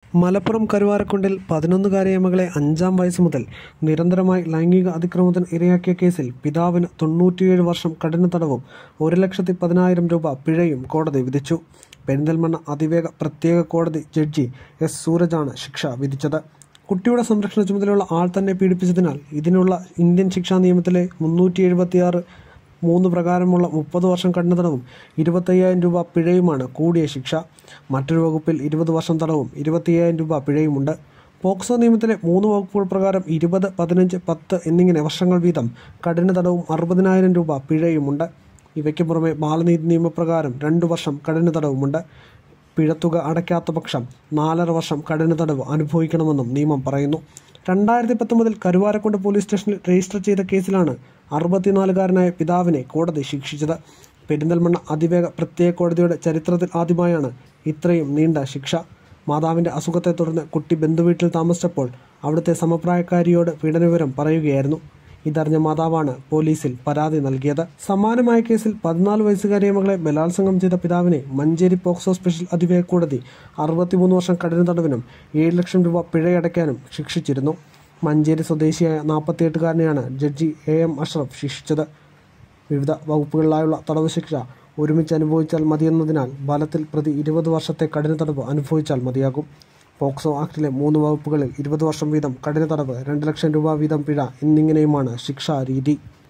മലപ്പുറം കരുവാരക്കുണ്ടിൽ പതിനൊന്നുകാരിയ മകളെ അഞ്ചാം വയസ്സ് മുതൽ നിരന്തരമായി ലൈംഗിക അതിക്രമത്തിന് ഇരയാക്കിയ കേസിൽ പിതാവിന് തൊണ്ണൂറ്റിയേഴ് വർഷം കഠിന തടവും ഒരു ലക്ഷത്തി പതിനായിരം രൂപ പിഴയും കോടതി വിധിച്ചു പെരിന്തൽമണ്ണ അതിവേഗ പ്രത്യേക കോടതി ജഡ്ജി എസ് സൂരജാണ് ശിക്ഷ വിധിച്ചത് കുട്ടിയുടെ സംരക്ഷണ ചുമതലയുള്ള ആൾ തന്നെ പീഡിപ്പിച്ചതിനാൽ ഇതിനുള്ള ഇന്ത്യൻ ശിക്ഷാ നിയമത്തിലെ മുന്നൂറ്റി എഴുപത്തിയാറ് മൂന്ന് പ്രകാരമുള്ള മുപ്പത് വർഷം കഠിന തടവും ഇരുപത്തയ്യായിരം രൂപ പിഴയുമാണ് കൂടിയ ശിക്ഷ മറ്റൊരു വകുപ്പിൽ ഇരുപത് വർഷം തടവും ഇരുപത്തയ്യായിരം രൂപ പിഴയുമുണ്ട് പോക്സോ നിയമത്തിലെ മൂന്ന് വകുപ്പുകൾ പ്രകാരം ഇരുപത് പതിനഞ്ച് പത്ത് എന്നിങ്ങനെ വർഷങ്ങൾ വീതം കഠിന തടവും അറുപതിനായിരം രൂപ പിഴയുമുണ്ട് ഇവയ്ക്ക് പുറമെ ബാലനീതി നിയമപ്രകാരം രണ്ടു വർഷം കഠിന തടവുമുണ്ട് പിഴത്തുക അടയ്ക്കാത്ത പക്ഷം നാലര വർഷം കഠിന തടവ് അനുഭവിക്കണമെന്നും നിയമം പറയുന്നു രണ്ടായിരത്തി പത്തൊമ്പതിൽ കരുവാരക്കുണ്ട് പോലീസ് സ്റ്റേഷനിൽ രജിസ്റ്റർ ചെയ്ത കേസിലാണ് അറുപത്തിനാലുകാരനായ പിതാവിനെ കോടതി ശിക്ഷിച്ചത് പെരിന്തൽമണ്ണ അതിവേഗ പ്രത്യേക കോടതിയുടെ ചരിത്രത്തിൽ ആദ്യമായാണ് ഇത്രയും നീണ്ട ശിക്ഷ മാതാവിൻ്റെ അസുഖത്തെ തുടർന്ന് കുട്ടി ബന്ധുവീട്ടിൽ താമസിച്ചപ്പോൾ അവിടുത്തെ സമപ്രായക്കാരിയോട് പീഡനവിവരം പറയുകയായിരുന്നു ഇതറിഞ്ഞ മാതാവാണ് പോലീസിൽ പരാതി നൽകിയത് സമാനമായ കേസിൽ പതിനാല് വയസ്സുകാരിയ മകളെ ബലാത്സംഗം ചെയ്ത പിതാവിനെ മഞ്ചേരി പോക്സോ സ്പെഷ്യൽ അതിവേഗ കോടതി അറുപത്തിമൂന്ന് വർഷം കഠിന തടവിനും ഏഴ് ലക്ഷം രൂപ പിഴയടയ്ക്കാനും ശിക്ഷിച്ചിരുന്നു മഞ്ചേരി സ്വദേശിയായ നാൽപ്പത്തിയെട്ടുകാരനെയാണ് ജഡ്ജി എ എം അഷ്റഫ് ശിക്ഷിച്ചത് വിവിധ വകുപ്പുകളിലായുള്ള തടവ് ശിക്ഷ ഒരുമിച്ച് അനുഭവിച്ചാൽ മതിയെന്നതിനാൽ ബലത്തിൽ പ്രതി ഇരുപത് വർഷത്തെ കഠിന തടവ് അനുഭവിച്ചാൽ മതിയാകും പോക്സോ ആക്ടിലെ മൂന്ന് വകുപ്പുകളിൽ ഇരുപത് വർഷം വീതം കഠിന തടവ് രണ്ട് ലക്ഷം രൂപ വീതം പിഴ എന്നിങ്ങനെയുമാണ് ശിക്ഷാരീതി